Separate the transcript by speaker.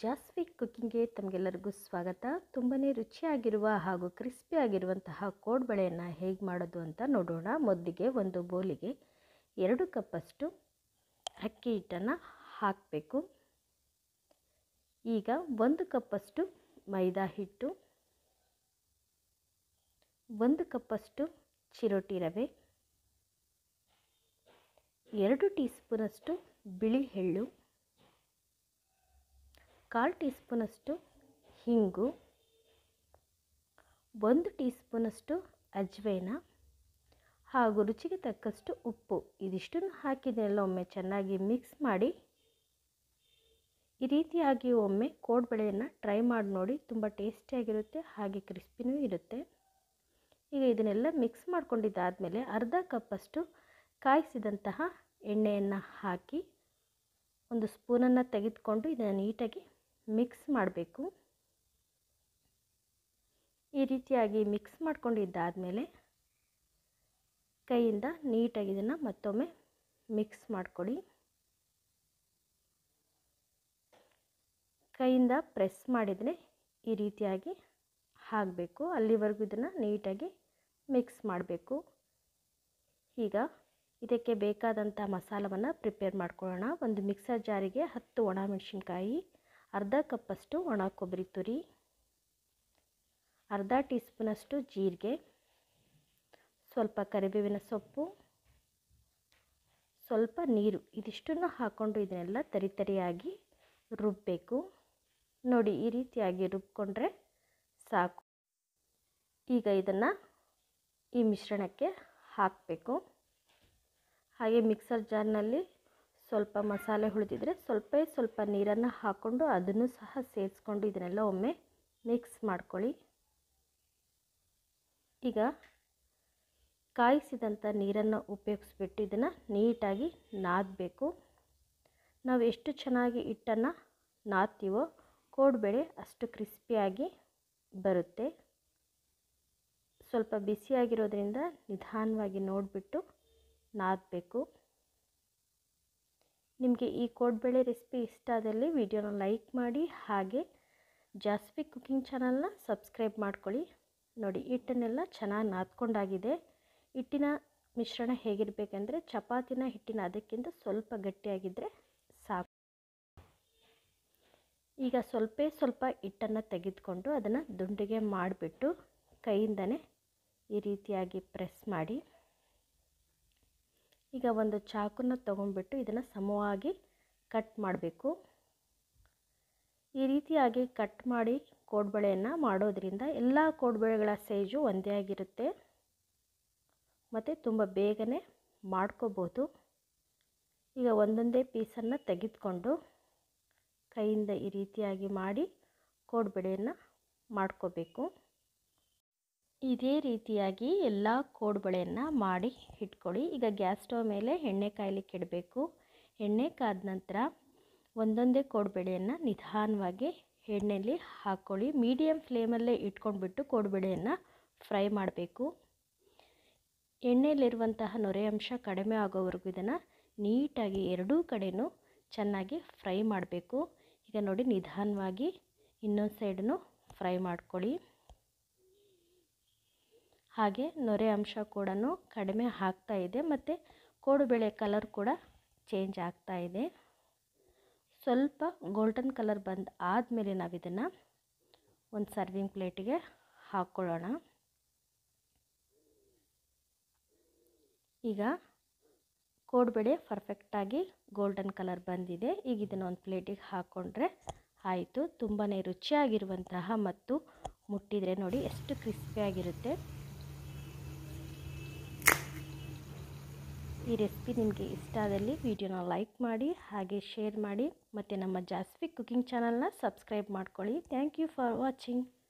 Speaker 1: ಜಾಸ್ವಿ ಕುಕ್ಕಿಂಗ್ಗೆ ತಮಗೆಲ್ಲರಿಗೂ ಸ್ವಾಗತ ತುಂಬಾ ರುಚಿಯಾಗಿರುವ ಹಾಗೂ ಕ್ರಿಸ್ಪಿ ಆಗಿರುವಂತಹ ಕೋಡ್ಬಳೆಯನ್ನು ಹೇಗೆ ಮಾಡೋದು ಅಂತ ನೋಡೋಣ ಮೊದಲಿಗೆ ಒಂದು ಬೋಲಿಗೆ ಎರಡು ಕಪ್ಪಷ್ಟು ಅಕ್ಕಿ ಹಿಟ್ಟನ್ನು ಹಾಕಬೇಕು ಈಗ ಒಂದು ಕಪ್ಪಷ್ಟು ಮೈದಾ ಹಿಟ್ಟು ಒಂದು ಕಪ್ಪಷ್ಟು ಚಿರೋಟಿ ರವೆ ಎರಡು ಟೀ ಸ್ಪೂನಷ್ಟು ಬಿಳಿ ಎಳ್ಳು ಕಾಲು ಟೀ ಸ್ಪೂನಷ್ಟು ಹಿಂಗು ಒಂದು ಟೀ ಸ್ಪೂನಷ್ಟು ಅಜ್ವೈನ ಹಾಗೂ ರುಚಿಗೆ ತಕ್ಕಷ್ಟು ಉಪ್ಪು ಇದಿಷ್ಟನ್ನು ಹಾಕಿದೆಲ್ಲ ಒಮ್ಮೆ ಚೆನ್ನಾಗಿ ಮಿಕ್ಸ್ ಮಾಡಿ ಈ ರೀತಿಯಾಗಿ ಒಮ್ಮೆ ಕೋಡ್ಬಳೆಯನ್ನು ಟ್ರೈ ಮಾಡಿ ನೋಡಿ ತುಂಬ ಟೇಸ್ಟಿಯಾಗಿರುತ್ತೆ ಹಾಗೆ ಕ್ರಿಸ್ಪಿನೂ ಇರುತ್ತೆ ಈಗ ಇದನ್ನೆಲ್ಲ ಮಿಕ್ಸ್ ಮಾಡ್ಕೊಂಡಿದ್ದಾದಮೇಲೆ ಅರ್ಧ ಕಪ್ಪಷ್ಟು ಕಾಯಿಸಿದಂತಹ ಎಣ್ಣೆಯನ್ನು ಹಾಕಿ ಒಂದು ಸ್ಪೂನನ್ನು ತೆಗೆದುಕೊಂಡು ಇದನ್ನು ನೀಟಾಗಿ ಮಿಕ್ಸ್ ಮಾಡಬೇಕು ಈ ರೀತಿಯಾಗಿ ಮಿಕ್ಸ್ ಮಾಡ್ಕೊಂಡಿದ್ದಾದಮೇಲೆ ಕೈಯಿಂದ ನೀಟಾಗಿ ಇದನ್ನು ಮತ್ತೊಮ್ಮೆ ಮಿಕ್ಸ್ ಮಾಡಿಕೊಡಿ ಕೈಯಿಂದ ಪ್ರೆಸ್ ಮಾಡಿದರೆ ಈ ರೀತಿಯಾಗಿ ಆಗಬೇಕು ಅಲ್ಲಿವರೆಗೂ ಇದನ್ನು ನೀಟಾಗಿ ಮಿಕ್ಸ್ ಮಾಡಬೇಕು ಈಗ ಇದಕ್ಕೆ ಬೇಕಾದಂಥ ಮಸಾಲವನ್ನು ಪ್ರಿಪೇರ್ ಮಾಡ್ಕೊಳ್ಳೋಣ ಒಂದು ಮಿಕ್ಸರ್ ಜಾರಿಗೆ ಹತ್ತು ಒಣಮೆಣಸಿನ್ಕಾಯಿ ಅರ್ಧ ಕಪ್ಪಷ್ಟು ಒಣ ಕೊಬ್ಬರಿ ತುರಿ ಅರ್ಧ ಟೀ ಸ್ಪೂನಷ್ಟು ಜೀರಿಗೆ ಸ್ವಲ್ಪ ಕರಿಬೇವಿನ ಸೊಪ್ಪು ಸ್ವಲ್ಪ ನೀರು ಇದಿಷ್ಟನ್ನು ಹಾಕ್ಕೊಂಡು ಇದನ್ನೆಲ್ಲ ತರಿತರಿಯಾಗಿ ರುಬ್ಬಬೇಕು ನೋಡಿ ಈ ರೀತಿಯಾಗಿ ರುಬ್ಕೊಂಡ್ರೆ ಸಾಕು ಈಗ ಇದನ್ನು ಈ ಮಿಶ್ರಣಕ್ಕೆ ಹಾಕಬೇಕು ಹಾಗೆ ಮಿಕ್ಸರ್ ಜಾರ್ನಲ್ಲಿ ಸ್ವಲ್ಪ ಮಸಾಲೆ ಉಳಿದಿದ್ರೆ ಸ್ವಲ್ಪ ಸ್ವಲ್ಪ ನೀರನ್ನು ಹಾಕ್ಕೊಂಡು ಅದನ್ನು ಸಹ ಸೇರಿಸ್ಕೊಂಡು ಇದನ್ನೆಲ್ಲ ಒಮ್ಮೆ ಮಿಕ್ಸ್ ಮಾಡ್ಕೊಳ್ಳಿ ಈಗ ಕಾಯಿಸಿದಂಥ ನೀರನ್ನು ಉಪಯೋಗಿಸ್ಬಿಟ್ಟು ಇದನ್ನು ನೀಟಾಗಿ ನಾದಬೇಕು ನಾವು ಎಷ್ಟು ಚೆನ್ನಾಗಿ ಹಿಟ್ಟನ್ನು ನಾದ್ತೀವೋ ಕೋಡ್ಬೇಳೆ ಅಷ್ಟು ಕ್ರಿಸ್ಪಿಯಾಗಿ ಬರುತ್ತೆ ಸ್ವಲ್ಪ ಬಿಸಿಯಾಗಿರೋದ್ರಿಂದ ನಿಧಾನವಾಗಿ ನೋಡಿಬಿಟ್ಟು ನಾದಬೇಕು ನಿಮಗೆ ಈ ಕೋಡ್ಬೇಳೆ ರೆಸಿಪಿ ಇಷ್ಟ ಆದಲ್ಲಿ ವಿಡಿಯೋನ ಲೈಕ್ ಮಾಡಿ ಹಾಗೆ ಜಾಸ್ವಿ ಕುಕಿಂಗ್ ಚಾನಲ್ನ ಸಬ್ಸ್ಕ್ರೈಬ್ ಮಾಡ್ಕೊಳ್ಳಿ ನೋಡಿ ಹಿಟ್ಟನ್ನೆಲ್ಲ ಚೆನ್ನಾಗಿ ನಾದ್ಕೊಂಡಾಗಿದೆ ಹಿಟ್ಟಿನ ಮಿಶ್ರಣ ಹೇಗಿರಬೇಕಂದ್ರೆ ಚಪಾತಿನ ಹಿಟ್ಟಿನ ಅದಕ್ಕಿಂತ ಸ್ವಲ್ಪ ಗಟ್ಟಿಯಾಗಿದ್ದರೆ ಸಾಕು ಈಗ ಸ್ವಲ್ಪ ಸ್ವಲ್ಪ ಹಿಟ್ಟನ್ನು ತೆಗೆದುಕೊಂಡು ಅದನ್ನು ದುಂಡಿಗೆ ಮಾಡಿಬಿಟ್ಟು ಕೈಯಿಂದನೇ ಈ ರೀತಿಯಾಗಿ ಪ್ರೆಸ್ ಮಾಡಿ ಈಗ ಒಂದು ಚಾಕುನ ತೊಗೊಂಡ್ಬಿಟ್ಟು ಇದನ್ನು ಸಮವಾಗಿ ಕಟ್ ಮಾಡಬೇಕು ಈ ರೀತಿಯಾಗಿ ಕಟ್ ಮಾಡಿ ಕೋಡ್ಬಳೆಯನ್ನು ಮಾಡೋದ್ರಿಂದ ಎಲ್ಲ ಕೋಡ್ಬಳೆಗಳ ಸೈಜು ಒಂದೇ ಆಗಿರುತ್ತೆ ಮತ್ತು ತುಂಬ ಬೇಗನೆ ಮಾಡ್ಕೋಬೋದು ಈಗ ಒಂದೊಂದೇ ಪೀಸನ್ನು ತೆಗೆದುಕೊಂಡು ಕೈಯಿಂದ ಈ ರೀತಿಯಾಗಿ ಮಾಡಿ ಕೋಡ್ಬಳೆಯನ್ನು ಮಾಡ್ಕೋಬೇಕು ಇದೇ ರೀತಿಯಾಗಿ ಎಲ್ಲ ಕೋಡ್ಬಳೆಯನ್ನು ಮಾಡಿ ಇಟ್ಕೊಳ್ಳಿ ಈಗ ಗ್ಯಾಸ್ ಸ್ಟವ್ ಮೇಲೆ ಎಣ್ಣೆ ಕಾಯ್ಲಿಕ್ಕೆ ಇಡಬೇಕು ಎಣ್ಣೆ ಕಾದ ನಂತರ ಒಂದೊಂದೇ ಕೋಡ್ಬಳೆಯನ್ನು ನಿಧಾನವಾಗಿ ಎಣ್ಣೆಯಲ್ಲಿ ಹಾಕ್ಕೊಳ್ಳಿ ಮೀಡಿಯಮ್ ಫ್ಲೇಮಲ್ಲೇ ಇಟ್ಕೊಂಡ್ಬಿಟ್ಟು ಕೋಡ್ಬಳೆಯನ್ನು ಫ್ರೈ ಮಾಡಬೇಕು ಎಣ್ಣೆಯಲ್ಲಿರುವಂತಹ ನೊರೆ ಅಂಶ ಕಡಿಮೆ ಆಗೋವರೆಗೂ ಇದನ್ನು ನೀಟಾಗಿ ಎರಡೂ ಕಡೆಯೂ ಚೆನ್ನಾಗಿ ಫ್ರೈ ಮಾಡಬೇಕು ಈಗ ನೋಡಿ ನಿಧಾನವಾಗಿ ಇನ್ನೊಂದು ಸೈಡನ್ನು ಫ್ರೈ ಮಾಡ್ಕೊಳ್ಳಿ ಹಾಗೆ ನೊರೆ ಅಂಶ ಕೂಡ ಕಡಿಮೆ ಆಗ್ತಾ ಇದೆ ಮತ್ತು ಕೋಡುಬೇಳೆ ಕಲರ್ ಕೂಡ ಚೇಂಜ್ ಆಗ್ತಾ ಇದೆ ಸ್ವಲ್ಪ ಗೋಲ್ಡನ್ ಕಲರ್ ಬಂದು ಆದಮೇಲೆ ನಾವು ಇದನ್ನು ಒಂದು ಸರ್ವಿಂಗ್ ಪ್ಲೇಟಿಗೆ ಹಾಕ್ಕೊಳ್ಳೋಣ ಈಗ ಕೋಡುಬೇಳೆ ಪರ್ಫೆಕ್ಟಾಗಿ ಗೋಲ್ಡನ್ ಕಲರ್ ಬಂದಿದೆ ಈಗ ಇದನ್ನು ಒಂದು ಪ್ಲೇಟಿಗೆ ಹಾಕ್ಕೊಂಡ್ರೆ ಆಯಿತು ತುಂಬಾ ರುಚಿಯಾಗಿರುವಂತಹ ಮತ್ತು ಮುಟ್ಟಿದರೆ ನೋಡಿ ಎಷ್ಟು ಕ್ರಿಸ್ಪಿಯಾಗಿರುತ್ತೆ ಈ ರೆಸಿಪಿ ನಿಮಗೆ ಇಷ್ಟ ಆದಲ್ಲಿ ವಿಡಿಯೋನ ಲೈಕ್ ಮಾಡಿ ಹಾಗೆ ಶೇರ್ ಮಾಡಿ ಮತ್ತು ನಮ್ಮ ಜಾಸ್ವಿ ಕುಕಿಂಗ್ ಚಾನಲ್ನ ಸಬ್ಸ್ಕ್ರೈಬ್ ಮಾಡ್ಕೊಳ್ಳಿ ಥ್ಯಾಂಕ್ ಯು ಫಾರ್ ವಾಚಿಂಗ್